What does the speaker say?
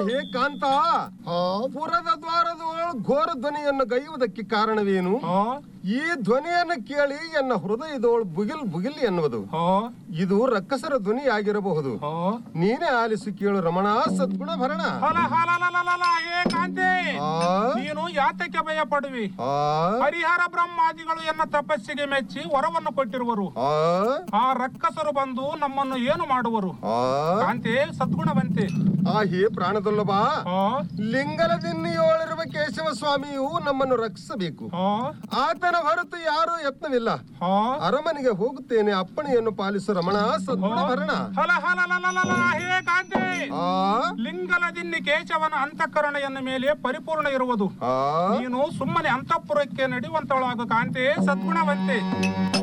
ಹೇ ಕಾಂತ ಪುರದ ದ್ವಾರದ ಘೋರ ಧ್ವನಿಯನ್ನು ಗೈಯುವುದಕ್ಕೆ ಕಾರಣವೇನು ಹೋ ಈ ಧ್ವನಿಯನ್ನು ಕೇಳಿ ಎನ್ನ ಹೃದಯದೋಳು ಬುಗಿಲ್ ಬುಗಿಲ್ ಎನ್ನುವುದು ಹೋ ಇದು ರಕ್ಕಸರ ಧ್ವನಿಯಾಗಿರಬಹುದು ಹೋ ನೀನೇ ಆಲಿಸಿ ಕೇಳು ರಮಣ ಸದ್ಗುಣ ಭರಣ ಹಲ ಹಲಲಲಲಲ, ಹೇ ಕಾಂತಿ ಆ, ನೀನು ಯಾತಕ್ಕೆ ಭಯ ಪಡುವಿ ಆ, ಹರಿಹರ ಬ್ರಹ್ಮಾದಿಗಳು ಎನ್ನ ತಪಸ್ಸಿಗೆ ಮೆಚ್ಚಿ ವರವನ್ನು ಕೊಟ್ಟಿರುವರು ಆ, ಆ ರಕ್ಕಸರು ಬಂದು ನಮ್ಮನ್ನು ಏನು ಮಾಡುವರು ಆ, ಕಾಂತಿ ಸದ್ಗುಣವಂತೆ ಆ ಹೇ ಪ್ರಾಣದೊಲ್ಲಬ ಹೋ ಲಿಂಗಲದಿನ್ನಿಯೋಳಿರುವ ಕೇಶವ ಸ್ವಾಮಿಯು ನಮ್ಮನ್ನು ರಕ್ಷಿಸಬೇಕು ಹೋ ಆತನ ಹೊರತು ಯಾರೂ ಯತ್ನವಿಲ್ಲ ಹೋ ಅರಮನೆಗೆ ಹೋಗುತ್ತೇನೆ ಅಪ್ಪಣೆಯನ್ನು ಪಾಲಿಸು ರಮಣ ಸದ್ಗುಣ ಭರಣ ಹಲ ಹಲಲಲಲಲ, ಹೇ ಕಾಂತಿ ಆ, ಲಿಂಗಲದಿನ್ನಿ ಕೇಶವನ ಅಂತಃಕರಣೆಯನ್ನ ಮೇಲೆ ಪರಿಪೂರ್ಣ ಇರುವುದು ಆ, ನೀನು ಸುಮ್ಮನೆ ಅಂತಃಪುರಕ್ಕೆ ನಡೆಯುವಂತಳಾಗ ಕಾಂತಿ ಸದ್ಗುಣವಂತೆ